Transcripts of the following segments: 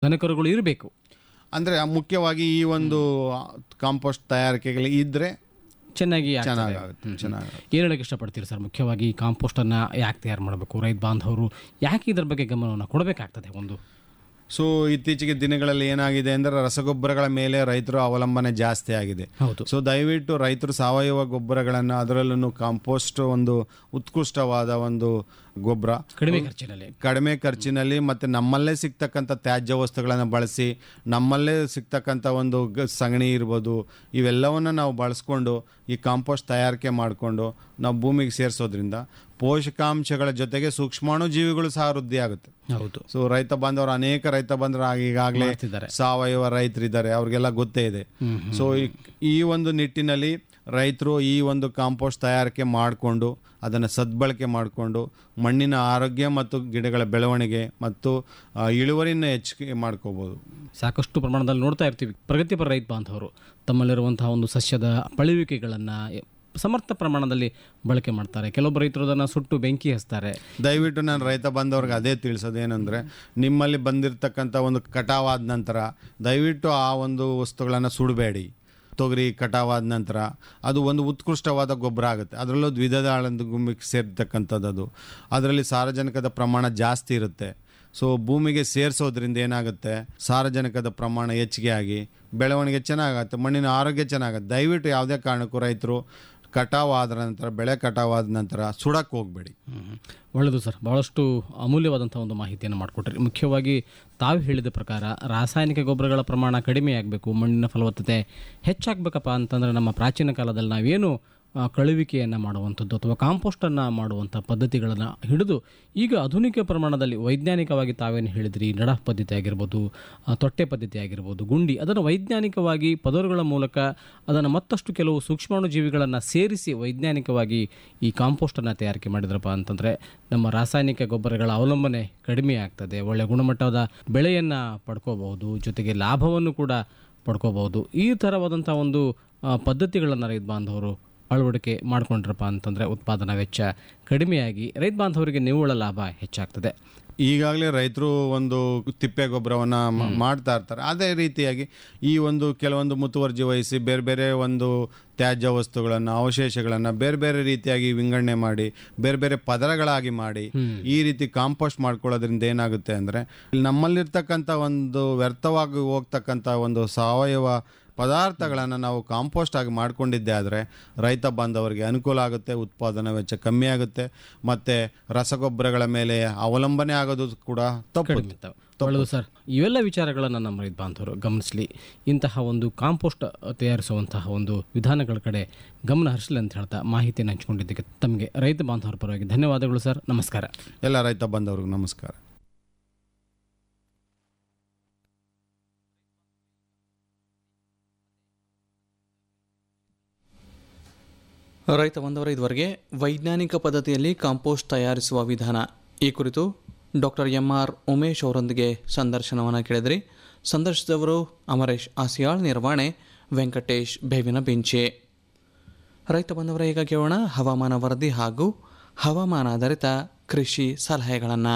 ದನಕರುಗಳು ಇರಬೇಕು ಅಂದರೆ ಮುಖ್ಯವಾಗಿ ಈ ಒಂದು ಕಾಂಪೋಸ್ಟ್ ತಯಾರಿಕೆಗಳು ಇದ್ದರೆ ಚೆನ್ನಾಗಿ ಆಗ್ತದೆ. ಚೆನ್ನಾಗಾಗುತ್ತೆ ಚೆನ್ನಾಗಿ ಏನು ಹೇಳಕ್ಕೆ ಇಷ್ಟಪಡ್ತೀರಿ ಸರ್ ಮುಖ್ಯವಾಗಿ ಈ ಕಾಂಪೋಸ್ಟನ್ನು ಯಾಕೆ ತಯಾರು ಮಾಡಬೇಕು ರೈತ ಬಾಂಧವರು ಯಾಕೆ ಇದ್ರ ಬಗ್ಗೆ ಗಮನವನ್ನು ಕೊಡಬೇಕಾಗ್ತದೆ ಒಂದು ಸೊ ಇತ್ತೀಚೆಗೆ ದಿನಗಳಲ್ಲಿ ಏನಾಗಿದೆ ಅಂದರೆ ರಸಗೊಬ್ಬರಗಳ ಮೇಲೆ ರೈತರ ಅವಲಂಬನೆ ಜಾಸ್ತಿ ಆಗಿದೆ ಹೌದು ಸೊ ದಯವಿಟ್ಟು ರೈತರು ಸಾವಯವ ಗೊಬ್ಬರಗಳನ್ನು ಅದರಲ್ಲೂ ಕಾಂಪೋಸ್ಟ್ ಒಂದು ಉತ್ಕೃಷ್ಟವಾದ ಒಂದು ಗೊಬ್ಬರ ಕಡಿಮೆ ಖರ್ಚಿನಲ್ಲಿ ಕಡಿಮೆ ಖರ್ಚಿನಲ್ಲಿ ಮತ್ತು ನಮ್ಮಲ್ಲೇ ಸಿಗ್ತಕ್ಕಂಥ ತ್ಯಾಜ್ಯ ವಸ್ತುಗಳನ್ನು ಬಳಸಿ ನಮ್ಮಲ್ಲೇ ಸಿಗ್ತಕ್ಕಂಥ ಒಂದು ಗ ಸಗಣಿ ಇರ್ಬೋದು ಇವೆಲ್ಲವನ್ನು ನಾವು ಬಳಸ್ಕೊಂಡು ಈ ಕಾಂಪೋಸ್ಟ್ ತಯಾರಿಕೆ ಮಾಡಿಕೊಂಡು ನಾವು ಭೂಮಿಗೆ ಸೇರಿಸೋದ್ರಿಂದ ಪೋಷಕಾಂಶಗಳ ಜೊತೆಗೆ ಸೂಕ್ಷ್ಮಾಣು ಜೀವಿಗಳು ಸಹ ವೃದ್ಧಿ ಆಗುತ್ತೆ ಹೌದು ಸೊ ರೈತ ಬಾಂಧವರು ಅನೇಕ ರೈತ ಬಾಂಧವರು ಈಗಾಗಲೇ ಮಾಡ್ತಿದ್ದಾರೆ. ಸಾವಯವ ರೈತರಿದ್ದಾರೆ ಅವ್ರಿಗೆಲ್ಲ ಗೊತ್ತೇ ಇದೆ ಸೊ ಈ- ಈ ಒಂದು ನಿಟ್ಟಿನಲ್ಲಿ ರೈತರು ಈ ಒಂದು ಕಾಂಪೋಸ್ಟ್ ತಯಾರಿಕೆ ಮಾಡಿಕೊಂಡು ಅದನ್ನು ಸದ್ಬಳಕೆ ಮಾಡಿಕೊಂಡು ಮಣ್ಣಿನ ಆರೋಗ್ಯ ಮತ್ತು ಗಿಡಗಳ ಬೆಳವಣಿಗೆ ಮತ್ತು ಆ, ಇಳುವರಿನ ಹೆಚ್ಚಿಗೆ ಮಾಡ್ಕೋಬೋದು ಸಾಕಷ್ಟು ಪ್ರಮಾಣದಲ್ಲಿ ನೋಡ್ತಾ ಇರ್ತೀವಿ ಪ್ರಗತಿಪರ ರೈತ ಬಾಂಧವರು ತಮ್ಮಲ್ಲಿರುವಂತಹ ಒಂದು ಸಸ್ಯದ ಪಳುವಿಕೆಗಳನ್ನು ಸಮರ್ಥ ಪ್ರಮಾಣದಲ್ಲಿ ಬಳಕೆ ಮಾಡ್ತಾರೆ ಕೆಲವೊಬ್ಬರು ರೈತರು ಅದನ್ನು ಸುಟ್ಟು ಬೆಂಕಿ ಹಚ್ತಾರೆ ದಯವಿಟ್ಟು ನಾನು ರೈತ ಬಂದವ್ರಿಗೆ ಅದೇ ತಿಳಿಸೋದು ಏನಂದರೆ ನಿಮ್ಮಲ್ಲಿ ಬಂದಿರತಕ್ಕಂಥ ಒಂದು ಕಟಾವಾದ ನಂತರ ದಯವಿಟ್ಟು ಆ ಒಂದು ವಸ್ತುಗಳನ್ನು ಸುಡಬೇಡಿ ತೊಗರಿ ಕಟಾವಾದ ನಂತರ ಅದು ಒಂದು ಉತ್ಕೃಷ್ಟವಾದ ಗೊಬ್ಬರ ಆಗುತ್ತೆ ಅದರಲ್ಲೂ ದ್ವಿಧದ ಆಳಂದು ಗುಂಬಿಗೆ ಸೇರ್ತಕ್ಕಂಥದ್ದು ಅದು ಅದರಲ್ಲಿ ಸಾರಜನಕದ ಪ್ರಮಾಣ ಜಾಸ್ತಿ ಇರುತ್ತೆ ಸೊ ಭೂಮಿಗೆ ಸೇರಿಸೋದ್ರಿಂದ ಏನಾಗುತ್ತೆ ಸಾರಜನಕದ ಪ್ರಮಾಣ ಹೆಚ್ಚಿಗೆ ಆಗಿ ಬೆಳವಣಿಗೆ ಚೆನ್ನಾಗುತ್ತೆ ಮಣ್ಣಿನ ಆರೋಗ್ಯ ಚೆನ್ನಾಗುತ್ತೆ ದಯವಿಟ್ಟು ಯಾವುದೇ ಕಾರಣಕ್ಕೂ ರೈತರು ಕಟಾವಾದ ನಂತರ ಬೆಳೆ ಕಟಾವಾದ ನಂತರ ಸುಡಕ್ಕೆ ಹೋಗಬೇಡಿ ಒಳ್ಳೆಯದು ಸರ್ ಭಾಳಷ್ಟು ಅಮೂಲ್ಯವಾದಂಥ ಒಂದು ಮಾಹಿತಿಯನ್ನು ಮಾಡಿಕೊಟ್ರಿ ಮುಖ್ಯವಾಗಿ ತಾವು ಹೇಳಿದ ಪ್ರಕಾರ ರಾಸಾಯನಿಕ ಗೊಬ್ಬರಗಳ ಪ್ರಮಾಣ ಕಡಿಮೆ ಆಗಬೇಕು ಮಣ್ಣಿನ ಫಲವತ್ತತೆ ಹೆಚ್ಚಾಗಬೇಕಪ್ಪ ಅಂತಂದರೆ ನಮ್ಮ ಪ್ರಾಚೀನ ಕಾಲದಲ್ಲಿ ನಾವೇನು ಆ, ಕಳುವಿಕೆಯನ್ನು ಮಾಡುವಂಥದ್ದು ಅಥವಾ ಕಾಂಪೋಸ್ಟನ್ನು ಮಾಡುವಂಥ ಪದ್ಧತಿಗಳನ್ನು ಹಿಡಿದು ಈಗ ಆಧುನಿಕ ಪ್ರಮಾಣದಲ್ಲಿ ವೈಜ್ಞಾನಿಕವಾಗಿ ತಾವೇನು ಹೇಳಿದ್ರಿ ನಡ ಪದ್ಧತಿ ಆಗಿರ್ಬೋದು ಆ, ತೊಟ್ಟೆ ಪದ್ಧತಿ ಆಗಿರ್ಬೋದು ಗುಂಡಿ ಅದನ್ನು ವೈಜ್ಞಾನಿಕವಾಗಿ ಪದರುಗಳ ಮೂಲಕ ಅದನ್ನು ಮತ್ತಷ್ಟು ಕೆಲವು ಸೂಕ್ಷ್ಮಾಣು ಜೀವಿಗಳನ್ನು ಸೇರಿಸಿ ವೈಜ್ಞಾನಿಕವಾಗಿ ಈ ಕಾಂಪೋಸ್ಟನ್ನು ತಯಾರಿಕೆ ಮಾಡಿದ್ರಪ್ಪ ಅಂತಂದರೆ ನಮ್ಮ ರಾಸಾಯನಿಕ ಗೊಬ್ಬರಗಳ ಅವಲಂಬನೆ ಕಡಿಮೆ ಆಗ್ತದೆ ಒಳ್ಳೆಯ ಗುಣಮಟ್ಟದ ಬೆಳೆಯನ್ನು ಪಡ್ಕೋಬಹುದು ಜೊತೆಗೆ ಲಾಭವನ್ನು ಕೂಡ ಪಡ್ಕೋಬಹುದು ಈ ಥರವಾದಂಥ ಒಂದು ಪದ್ಧತಿಗಳನ್ನು ರೈತ ಬಾಂಧವರು ಅಳವಡಿಕೆ ಮಾಡಿಕೊಂಡ್ರಪ್ಪ ಅಂತಂದರೆ ಉತ್ಪಾದನಾ ವೆಚ್ಚ ಕಡಿಮೆಯಾಗಿ ರೈತ ಬಾಂಧವರಿಗೆ ನಿವ್ವಳ ಲಾಭ ಹೆಚ್ಚಾಗ್ತದೆ ಈಗಾಗಲೇ ರೈತರು ಒಂದು ತಿಪ್ಪೆ ಗೊಬ್ಬರವನ್ನು ಮಾಡ್ತಾ ಇರ್ತಾರೆ ಅದೇ ರೀತಿಯಾಗಿ ಈ ಒಂದು ಕೆಲವೊಂದು ಮುತುವರ್ಜಿ ವಹಿಸಿ ಬೇರೆ ಬೇರೆ ಒಂದು ತ್ಯಾಜ್ಯ ವಸ್ತುಗಳನ್ನು ಅವಶೇಷಗಳನ್ನು ಬೇರೆ ಬೇರೆ ರೀತಿಯಾಗಿ ವಿಂಗಡಣೆ ಮಾಡಿ ಬೇರೆ ಬೇರೆ ಪದರಗಳಾಗಿ ಮಾಡಿ ಈ ರೀತಿ ಕಾಂಪೋಸ್ಟ್ ಮಾಡ್ಕೊಳ್ಳೋದ್ರಿಂದ ಏನಾಗುತ್ತೆ ಅಂದರೆ ನಮ್ಮಲ್ಲಿರ್ತಕ್ಕಂಥ ಒಂದು ವ್ಯರ್ಥವಾಗಿ ಹೋಗ್ತಕ್ಕಂಥ ಒಂದು ಸಾವಯವ ಪದಾರ್ಥಗಳನ್ನು ನಾವು ಕಾಂಪೋಸ್ಟ್ ಆಗಿ ಮಾಡ್ಕೊಂಡಿದ್ದೆ ಆದರೆ ರೈತ ಬಾಂಧವರಿಗೆ ಅನುಕೂಲ ಆಗುತ್ತೆ ಉತ್ಪಾದನಾ ವೆಚ್ಚ ಕಮ್ಮಿ ಆಗುತ್ತೆ ಮತ್ತು ರಸಗೊಬ್ಬರಗಳ ಮೇಲೆ ಅವಲಂಬನೆ ಆಗೋದು ಕೂಡ ತಪ್ಪುತ್ತೆ ಒಳ್ಳೆಯದು ಸರ್ ಇವೆಲ್ಲ ವಿಚಾರಗಳನ್ನು ನಮ್ಮ ರೈತ ಬಾಂಧವರು ಗಮನಿಸಲಿ ಇಂತಹ ಒಂದು ಕಾಂಪೋಸ್ಟ್ ತಯಾರಿಸುವಂತಹ ಒಂದು ವಿಧಾನಗಳ ಕಡೆ ಗಮನ ಹರಿಸಲಿ ಅಂತ ಹೇಳ್ತಾ ಮಾಹಿತಿಯನ್ನು ಹಂಚಿಕೊಂಡಿದ್ದಕ್ಕೆ ತಮಗೆ ರೈತ ಬಾಂಧವರ ಪರವಾಗಿ ಧನ್ಯವಾದಗಳು ಸರ್ ನಮಸ್ಕಾರ ಎಲ್ಲ ರೈತ ಬಾಂಧವ್ರಿಗೆ ನಮಸ್ಕಾರ ರೈತ ಬಂದವರ ಇದುವರೆಗೆ ವೈಜ್ಞಾನಿಕ ಪದ್ಧತಿಯಲ್ಲಿ ಕಾಂಪೋಸ್ಟ್ ತಯಾರಿಸುವ ವಿಧಾನ ಈ ಕುರಿತು ಡಾಕ್ಟರ್ ಎಂ ಆರ್ ಉಮೇಶ್ ಅವರೊಂದಿಗೆ ಸಂದರ್ಶನವನ್ನು ಕೇಳಿದ್ರಿ ಸಂದರ್ಶಿಸಿದವರು ಅಮರೇಶ್ ಆಸಿಯಾಳ್ ನಿರ್ವಹಣೆ ವೆಂಕಟೇಶ್ ಬೇವಿನ ಬಿಂಚೆ ರೈತ ಬಂದವರ ಈಗ ಕೇಳೋಣ ಹವಾಮಾನ ವರದಿ ಹಾಗೂ ಹವಾಮಾನ ಆಧಾರಿತ ಕೃಷಿ ಸಲಹೆಗಳನ್ನು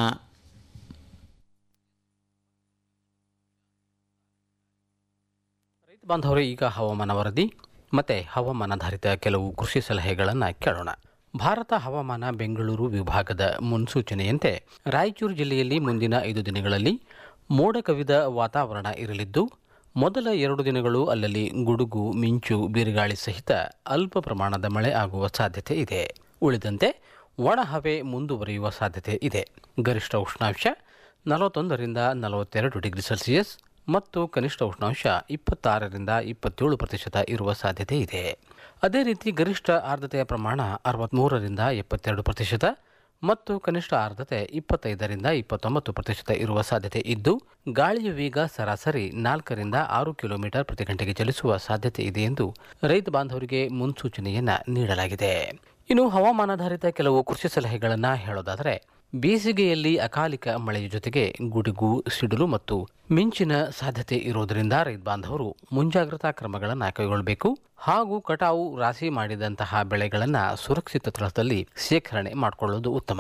ರೈತ ಬಾಂಧವರೇ ಈಗ ಹವಾಮಾನ ವರದಿ ಮತ್ತು ಹವಾಮಾನಾಧಾರಿತ ಕೆಲವು ಕೃಷಿ ಸಲಹೆಗಳನ್ನು ಕೇಳೋಣ ಭಾರತ ಹವಾಮಾನ ಬೆಂಗಳೂರು ವಿಭಾಗದ ಮುನ್ಸೂಚನೆಯಂತೆ ರಾಯಚೂರು ಜಿಲ್ಲೆಯಲ್ಲಿ ಮುಂದಿನ ಐದು ದಿನಗಳಲ್ಲಿ ಮೋಡ ಕವಿದ ವಾತಾವರಣ ಇರಲಿದ್ದು ಮೊದಲ ಎರಡು ದಿನಗಳು ಅಲ್ಲಲ್ಲಿ ಗುಡುಗು ಮಿಂಚು ಬಿರುಗಾಳಿ ಸಹಿತ ಅಲ್ಪ ಪ್ರಮಾಣದ ಮಳೆ ಆಗುವ ಸಾಧ್ಯತೆ ಇದೆ ಉಳಿದಂತೆ ಒಣ ಹವೆ ಮುಂದುವರಿಯುವ ಸಾಧ್ಯತೆ ಇದೆ ಗರಿಷ್ಠ ಉಷ್ಣಾಂಶ ನಲವತ್ತೊಂದರಿಂದ ನಲವತ್ತೆರಡು ಡಿಗ್ರಿ ಸೆಲ್ಸಿಯಸ್ ಮತ್ತು ಕನಿಷ್ಠ ಉಷ್ಣಾಂಶ ಇಪ್ಪತ್ತಾರರಿಂದ ಇಪ್ಪತ್ತೇಳು ಪ್ರತಿಶತ ಇರುವ ಸಾಧ್ಯತೆ ಇದೆ ಅದೇ ರೀತಿ ಗರಿಷ್ಠ ಆರ್ದ್ರತೆಯ ಪ್ರಮಾಣ ಅರವತ್ತ್ಮೂರರಿಂದ ಎಪ್ಪತ್ತೆರಡು ಪ್ರತಿಶತ ಮತ್ತು ಕನಿಷ್ಠ ಆರ್ದ್ರತೆ ಇಪ್ಪತ್ತೈದರಿಂದ ಇಪ್ಪತ್ತೊಂಬತ್ತು ಪ್ರತಿಶತ ಇರುವ ಸಾಧ್ಯತೆ ಇದ್ದು ಗಾಳಿಯ ವೇಗ ಸರಾಸರಿ ನಾಲ್ಕರಿಂದ ಆರು ಕಿಲೋಮೀಟರ್ ಪ್ರತಿ ಗಂಟೆಗೆ ಚಲಿಸುವ ಸಾಧ್ಯತೆ ಇದೆ ಎಂದು ರೈತ ಬಾಂಧವರಿಗೆ ಮುನ್ಸೂಚನೆಯನ್ನ ನೀಡಲಾಗಿದೆ ಇನ್ನು ಹವಾಮಾನಾಧಾರಿತ ಕೆಲವು ಕೃಷಿ ಸಲಹೆಗಳನ್ನು ಹೇಳೋದಾದರೆ ಬೇಸಿಗೆಯಲ್ಲಿ ಅಕಾಲಿಕ ಮಳೆಯ ಜೊತೆಗೆ ಗುಡುಗು ಸಿಡಿಲು ಮತ್ತು ಮಿಂಚಿನ ಸಾಧ್ಯತೆ ಇರುವುದರಿಂದ ರೈತ ಬಾಂಧವರು ಮುಂಜಾಗ್ರತಾ ಕ್ರಮಗಳನ್ನು ಕೈಗೊಳ್ಳಬೇಕು ಹಾಗೂ ಕಟಾವು ರಾಶಿ ಮಾಡಿದಂತಹ ಬೆಳೆಗಳನ್ನು ಸುರಕ್ಷಿತ ಸ್ಥಳದಲ್ಲಿ ಶೇಖರಣೆ ಮಾಡಿಕೊಳ್ಳುವುದು ಉತ್ತಮ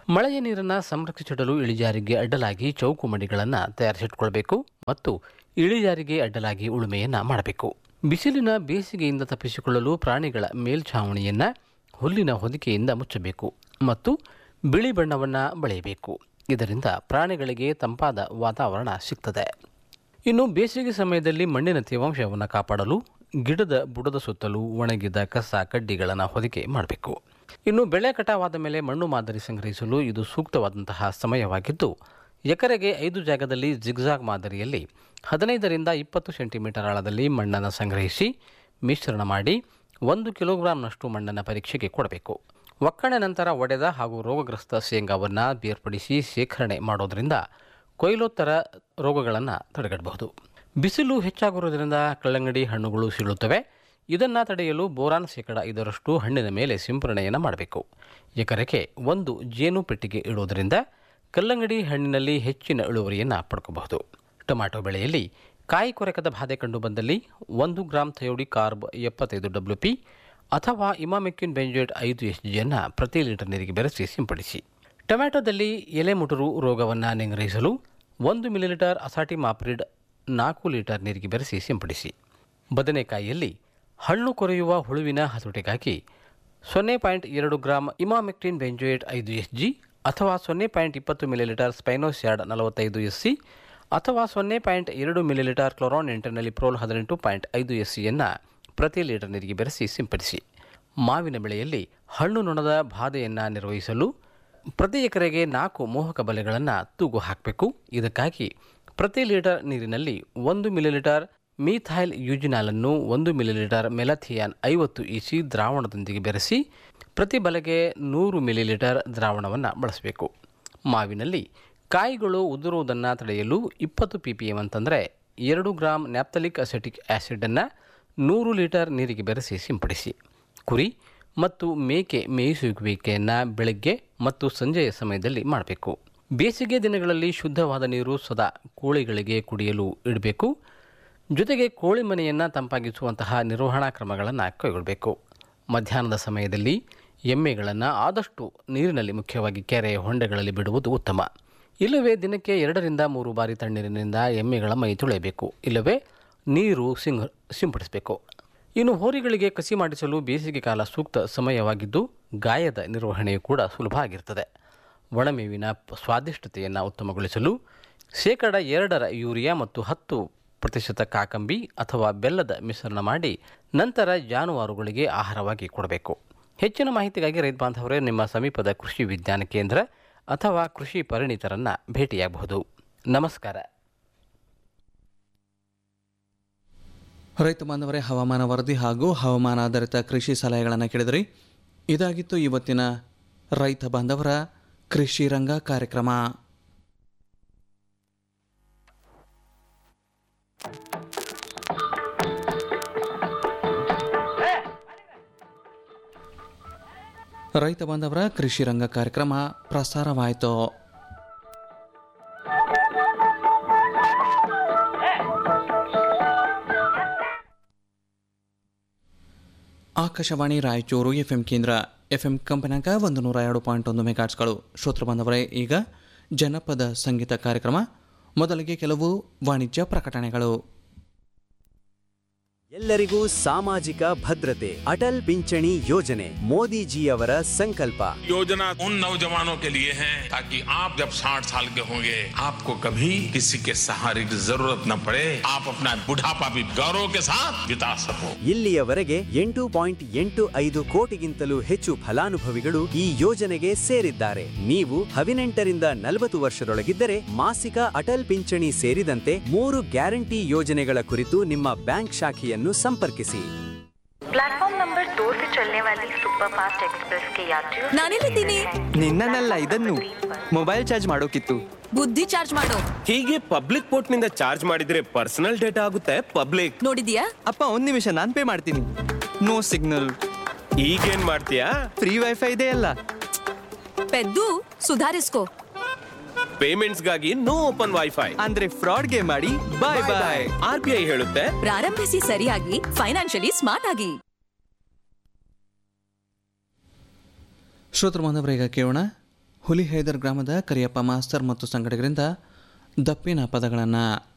ಮಳೆಯ ನೀರನ್ನು ಸಂರಕ್ಷಿಸಿಡಲು ಇಳಿಜಾರಿಗೆ ಅಡ್ಡಲಾಗಿ ಚೌಕು ಮಡಿಗಳನ್ನು ತಯಾರಿಸಿಟ್ಕೊಳ್ಬೇಕು ಮತ್ತು ಇಳಿಜಾರಿಗೆ ಅಡ್ಡಲಾಗಿ ಉಳುಮೆಯನ್ನು ಮಾಡಬೇಕು ಬಿಸಿಲಿನ ಬೇಸಿಗೆಯಿಂದ ತಪ್ಪಿಸಿಕೊಳ್ಳಲು ಪ್ರಾಣಿಗಳ ಮೇಲ್ಛಾವಣಿಯನ್ನು ಹುಲ್ಲಿನ ಹೊದಿಕೆಯಿಂದ ಮುಚ್ಚಬೇಕು ಮತ್ತು ಬಿಳಿ ಬಣ್ಣವನ್ನು ಬಳೆಯಬೇಕು ಇದರಿಂದ ಪ್ರಾಣಿಗಳಿಗೆ ತಂಪಾದ ವಾತಾವರಣ ಸಿಗ್ತದೆ ಇನ್ನು ಬೇಸಿಗೆ ಸಮಯದಲ್ಲಿ ಮಣ್ಣಿನ ತೇವಾಂಶವನ್ನು ಕಾಪಾಡಲು ಗಿಡದ ಬುಡದ ಸುತ್ತಲೂ ಒಣಗಿದ ಕಸ ಕಡ್ಡಿಗಳನ್ನು ಹೊದಿಕೆ ಮಾಡಬೇಕು ಇನ್ನು ಬೆಳೆ ಕಟಾವಾದ ಮೇಲೆ ಮಣ್ಣು ಮಾದರಿ ಸಂಗ್ರಹಿಸಲು ಇದು ಸೂಕ್ತವಾದಂತಹ ಸಮಯವಾಗಿದ್ದು ಎಕರೆಗೆ ಐದು ಜಾಗದಲ್ಲಿ ಜಿಗ್ಜಾಗ್ ಮಾದರಿಯಲ್ಲಿ ಹದಿನೈದರಿಂದ ಇಪ್ಪತ್ತು ಸೆಂಟಿಮೀಟರ್ ಆಳದಲ್ಲಿ ಮಣ್ಣನ್ನು ಸಂಗ್ರಹಿಸಿ ಮಿಶ್ರಣ ಮಾಡಿ ಒಂದು ಕಿಲೋಗ್ರಾಂನಷ್ಟು ಮಣ್ಣನ್ನು ಪರೀಕ್ಷೆಗೆ ಕೊಡಬೇಕು ಒಕ್ಕಣೆ ನಂತರ ಒಡೆದ ಹಾಗೂ ರೋಗಗ್ರಸ್ತ ಶೇಂಗಾವನ್ನು ಬೇರ್ಪಡಿಸಿ ಶೇಖರಣೆ ಮಾಡೋದರಿಂದ ಕೊಯ್ಲೋತ್ತರ ರೋಗಗಳನ್ನು ತಡೆಗಟ್ಟಬಹುದು ಬಿಸಿಲು ಹೆಚ್ಚಾಗಿರುವುದರಿಂದ ಕಲ್ಲಂಗಡಿ ಹಣ್ಣುಗಳು ಸೀಳುತ್ತವೆ ಇದನ್ನು ತಡೆಯಲು ಬೋರಾನ್ ಶೇಕಡ ಐದರಷ್ಟು ಹಣ್ಣಿನ ಮೇಲೆ ಸಿಂಪರಣೆಯನ್ನು ಮಾಡಬೇಕು ಎಕರೆಗೆ ಒಂದು ಜೇನು ಪೆಟ್ಟಿಗೆ ಇಡುವುದರಿಂದ ಕಲ್ಲಂಗಡಿ ಹಣ್ಣಿನಲ್ಲಿ ಹೆಚ್ಚಿನ ಇಳುವರಿಯನ್ನು ಪಡ್ಕೋಬಹುದು ಟೊಮ್ಯಾಟೊ ಬೆಳೆಯಲ್ಲಿ ಕಾಯಿ ಕೊರಕದ ಬಾಧೆ ಕಂಡು ಬಂದಲ್ಲಿ ಒಂದು ಗ್ರಾಂ ಥಯೋಡಿ ಕಾರ್ಬ್ ಎಪ್ಪತ್ತೈದು ಡಬ್ಲ್ಯೂ ಪಿ ಅಥವಾ ಇಮಾಮೆಕ್ಯೂನ್ ಬೆಂಜೋಯೇಟ್ ಐದು ಎಸ್ ಜಿಯನ್ನು ಪ್ರತಿ ಲೀಟರ್ ನೀರಿಗೆ ಬೆರೆಸಿ ಸಿಂಪಡಿಸಿ ಟೊಮ್ಯಾಟೊದಲ್ಲಿ ಎಲೆ ಮುಟುರು ರೋಗವನ್ನು ನಿಗ್ರಹಿಸಲು ಒಂದು ಮಿಲಿಲೀಟರ್ ಅಸಾಟಿ ಮಾಪ್ರಿಡ್ ನಾಲ್ಕು ಲೀಟರ್ ನೀರಿಗೆ ಬೆರೆಸಿ ಸಿಂಪಡಿಸಿ ಬದನೆಕಾಯಿಯಲ್ಲಿ ಹಣ್ಣು ಕೊರೆಯುವ ಹುಳುವಿನ ಹತೋಟಿಗಾಗಿ ಸೊನ್ನೆ ಪಾಯಿಂಟ್ ಎರಡು ಗ್ರಾಂ ಇಮಾಮೆಕ್ಟಿನ್ ಬೆಂಜೋಯೇಟ್ ಐದು ಎಸ್ ಜಿ ಅಥವಾ ಸೊನ್ನೆ ಪಾಯಿಂಟ್ ಇಪ್ಪತ್ತು ಮಿಲಿಲೀಟರ್ ಸ್ಪೈನೋಸ್ಯಾಡ್ ನಲವತ್ತೈದು ಎಸ್ ಸಿ ಅಥವಾ ಸೊನ್ನೆ ಪಾಯಿಂಟ್ ಎರಡು ಮಿಲಿಲೀಟರ್ ಕ್ಲೋರಾನ್ ಎಂಟರ್ನಲ್ಲಿ ಪ್ರೋಲ್ ಹದಿನೆಂಟು ಪಾಯಿಂಟ್ ಐದು ಎಸ್ ಸಿಯನ್ನು ಪ್ರತಿ ಲೀಟರ್ ನೀರಿಗೆ ಬೆರೆಸಿ ಸಿಂಪಡಿಸಿ ಮಾವಿನ ಬೆಳೆಯಲ್ಲಿ ಹಣ್ಣು ನೊಣದ ಬಾಧೆಯನ್ನು ನಿರ್ವಹಿಸಲು ಪ್ರತಿ ಎಕರೆಗೆ ನಾಲ್ಕು ಮೋಹಕ ಬಲೆಗಳನ್ನು ತೂಗು ಹಾಕಬೇಕು ಇದಕ್ಕಾಗಿ ಪ್ರತಿ ಲೀಟರ್ ನೀರಿನಲ್ಲಿ ಒಂದು ಮಿಲಿಲೀಟರ್ ಮೀಥೈಲ್ ಯೂಜಿನಾಲನ್ನು ಒಂದು ಮಿಲಿಲೀಟರ್ ಮೆಲಥಿಯಾನ್ ಐವತ್ತು ಇಸಿ ದ್ರಾವಣದೊಂದಿಗೆ ಬೆರೆಸಿ ಪ್ರತಿ ಬಲೆಗೆ ನೂರು ಮಿಲಿಲೀಟರ್ ದ್ರಾವಣವನ್ನು ಬಳಸಬೇಕು ಮಾವಿನಲ್ಲಿ ಕಾಯಿಗಳು ಉದುರುವುದನ್ನು ತಡೆಯಲು ಇಪ್ಪತ್ತು ಪಿ ಪಿ ಎಮ್ ಅಂತಂದರೆ ಎರಡು ಗ್ರಾಂ ನ್ಯಾಪ್ತಲಿಕ್ ಅಸೆಟಿಕ್ ಆ್ಯಸಿಡನ್ನು ನೂರು ಲೀಟರ್ ನೀರಿಗೆ ಬೆರೆಸಿ ಸಿಂಪಡಿಸಿ ಕುರಿ ಮತ್ತು ಮೇಕೆ ಮೇಯಿಸುವಿಕೆಯನ್ನು ಬೆಳಗ್ಗೆ ಮತ್ತು ಸಂಜೆಯ ಸಮಯದಲ್ಲಿ ಮಾಡಬೇಕು ಬೇಸಿಗೆ ದಿನಗಳಲ್ಲಿ ಶುದ್ಧವಾದ ನೀರು ಸದಾ ಕೋಳಿಗಳಿಗೆ ಕುಡಿಯಲು ಇಡಬೇಕು ಜೊತೆಗೆ ಕೋಳಿ ಮನೆಯನ್ನು ತಂಪಾಗಿಸುವಂತಹ ನಿರ್ವಹಣಾ ಕ್ರಮಗಳನ್ನು ಕೈಗೊಳ್ಳಬೇಕು ಮಧ್ಯಾಹ್ನದ ಸಮಯದಲ್ಲಿ ಎಮ್ಮೆಗಳನ್ನು ಆದಷ್ಟು ನೀರಿನಲ್ಲಿ ಮುಖ್ಯವಾಗಿ ಕೆರೆ ಹೊಂಡೆಗಳಲ್ಲಿ ಬಿಡುವುದು ಉತ್ತಮ ಇಲ್ಲವೇ ದಿನಕ್ಕೆ ಎರಡರಿಂದ ಮೂರು ಬಾರಿ ತಣ್ಣೀರಿನಿಂದ ಎಮ್ಮೆಗಳ ಮೈ ತೊಳೆಯಬೇಕು ಇಲ್ಲವೇ ನೀರು ಸಿಂಗ್ ಸಿಂಪಡಿಸಬೇಕು ಇನ್ನು ಹೋರಿಗಳಿಗೆ ಕಸಿ ಮಾಡಿಸಲು ಬೇಸಿಗೆ ಕಾಲ ಸೂಕ್ತ ಸಮಯವಾಗಿದ್ದು ಗಾಯದ ನಿರ್ವಹಣೆಯು ಕೂಡ ಸುಲಭ ಆಗಿರ್ತದೆ ಒಣಮೇವಿನ ಪ- ಸ್ವಾದಿಷ್ಟತೆಯನ್ನು ಉತ್ತಮಗೊಳಿಸಲು ಶೇಕಡ ಎರಡರ ಯೂರಿಯಾ ಮತ್ತು ಹತ್ತು ಪ್ರತಿಶತ ಕಾಕಂಬಿ ಅಥವಾ ಬೆಲ್ಲದ ಮಿಶ್ರಣ ಮಾಡಿ ನಂತರ ಜಾನುವಾರುಗಳಿಗೆ ಆಹಾರವಾಗಿ ಕೊಡಬೇಕು ಹೆಚ್ಚಿನ ಮಾಹಿತಿಗಾಗಿ ರೈತ ಬಾಂಧವರೇ ನಿಮ್ಮ ಸಮೀಪದ ಕೃಷಿ ವಿಜ್ಞಾನ ಕೇಂದ್ರ ಅಥವಾ ಕೃಷಿ ಪರಿಣಿತರನ್ನು ಭೇಟಿಯಾಗಬಹುದು ನಮಸ್ಕಾರ ರೈತ ಬಾಂಧವರೇ ಹವಾಮಾನ ವರದಿ ಹಾಗೂ ಹವಾಮಾನ ಆಧಾರಿತ ಕೃಷಿ ಸಲಹೆಗಳನ್ನು ಕೇಳಿದ್ರಿ ಇದಾಗಿತ್ತು ಇವತ್ತಿನ ರೈತ ಬಾಂಧವರ ಕೃಷಿ ರಂಗ ಕಾರ್ಯಕ್ರಮ ರೈತ ಬಾಂಧವರ ಕೃಷಿ ರಂಗ ಕಾರ್ಯಕ್ರಮ ಪ್ರಸಾರವಾಯಿತು ಆಕಾಶವಾಣಿ ರಾಯಚೂರು ಎಫ್ ಎಂ ಕೇಂದ್ರ ಎಫ್ ಎಂ ಕಂಪನಾಗ ಒಂದು ನೂರ ಎರಡು ಪಾಯಿಂಟ್ ಒಂದು ಮೆಗಾಟ್ಸ್ಗಳು ಶ್ರೋತೃ ಬಾಂಧವರೇ ಈಗ ಜನಪದ ಸಂಗೀತ ಕಾರ್ಯಕ್ರಮ ಮೊದಲಿಗೆ ಕೆಲವು ವಾಣಿಜ್ಯ ಪ್ರಕಟಣೆಗಳು ಎಲ್ಲರಿಗೂ ಸಾಮಾಜಿಕ ಭದ್ರತೆ ಅಟಲ್ ಪಿಂಚಣಿ ಯೋಜನೆ ಮೋದಿಜಿಯವರ ಸಂಕಲ್ಪ योजना उन नौजवानों के लिए है ताकि आप जब 60 साल के होंगे आपको कभी किसी के सहारे की जरूरत न पड़े आप अपना बुढ़ापा भी गौरव के साथ बिता सको ಇಲ್ಲಿಯವರೆಗೆ ಎಂಟು ಪಾಯಿಂಟ್ ಎಂಟು ಐದು ಕೋಟಿಗಿಂತಲೂ ಹೆಚ್ಚು ಫಲಾನುಭವಿಗಳು ಈ ಯೋಜನೆಗೆ ಸೇರಿದ್ದಾರೆ ನೀವು ಹದಿನೆಂಟರಿಂದ ನಲವತ್ತು ವರ್ಷದೊಳಗಿದ್ದರೆ ಮಾಸಿಕ ಅಟಲ್ ಪಿಂಚಣಿ ಸೇರಿದಂತೆ ಮೂರು ಗ್ಯಾರಂಟಿ ಯೋಜನೆಗಳ ಕುರಿತು ನಿಮ್ಮ ಬ್ಯಾಂಕ್ ಶಾಖೆಯನ್ನು ಸಂಪರ್ಕಿಸಿ प्लेटफॉर्म नंबर दो से चलने वाली सुपर फास्ट एक्सप्रेस के यात्रियों ನಾನೆಲ್ಲಿದ್ದೀನಿ ನಿನ್ನನ್ನಲ್ಲ ಇದನ್ನು ಮೊಬೈಲ್ ಚಾರ್ಜ್ ಮಾಡೋಕಿತ್ತು ಬುದ್ಧಿ ಚಾರ್ಜ್ ಮಾಡೋ ಹೀಗೆ ಪಬ್ಲಿಕ್ ಪೋರ್ಟ್ ನಿಂದ ಚಾರ್ಜ್ ಮಾಡಿದ್ರೆ ಪರ್ಸನಲ್ ಡೇಟಾ ಆಗುತ್ತೆ ಪಬ್ಲಿಕ್ ನೋಡಿದ್ಯಾ ಅಪ್ಪ ಒಂದ್ ನಿಮಿಷ ನಾನ್ ಪೇ ಮಾಡ್ತೀನಿ ನೋ ಸಿಗ್ನಲ್ ಈಗೇನ್ ಮಾಡ್ತೀಯಾ ಫ್ರೀ ವೈಫೈ ಇದೆ ಅಲ್ಲ ಪೆದ್ದು ಸುಧಾರಿಸ್ಕೋ ಪೇಮೆಂಟ್ಸ್ ಗಾಗಿ ನೋ ಓಪನ್ ವೈಫೈ ಅಂದ್ರೆ ಫ್ರಾಡ್ಗೆ ಮಾಡಿ bye bye R B I ಹೇಳುತ್ತೆ ಪ್ರಾರಂಭಿಸಿ ಸರಿಯಾಗಿ ಫೈನಾನ್ಷಿಯಲಿ ಸ್ಮಾರ್ಟ್ ಆಗಿ ಶ್ರೋತೃ ಬಾಂಧವರೀಗ ಕೇಳೋಣ ಹುಲಿಹೈದರ್ ಗ್ರಾಮದ ಕರಿಯಪ್ಪ ಮಾಸ್ತರ್ ಮತ್ತು ಸಂಗಡಿಗರಿಂದ ದಪ್ಪಿನ ಪದಗಳನ್ನು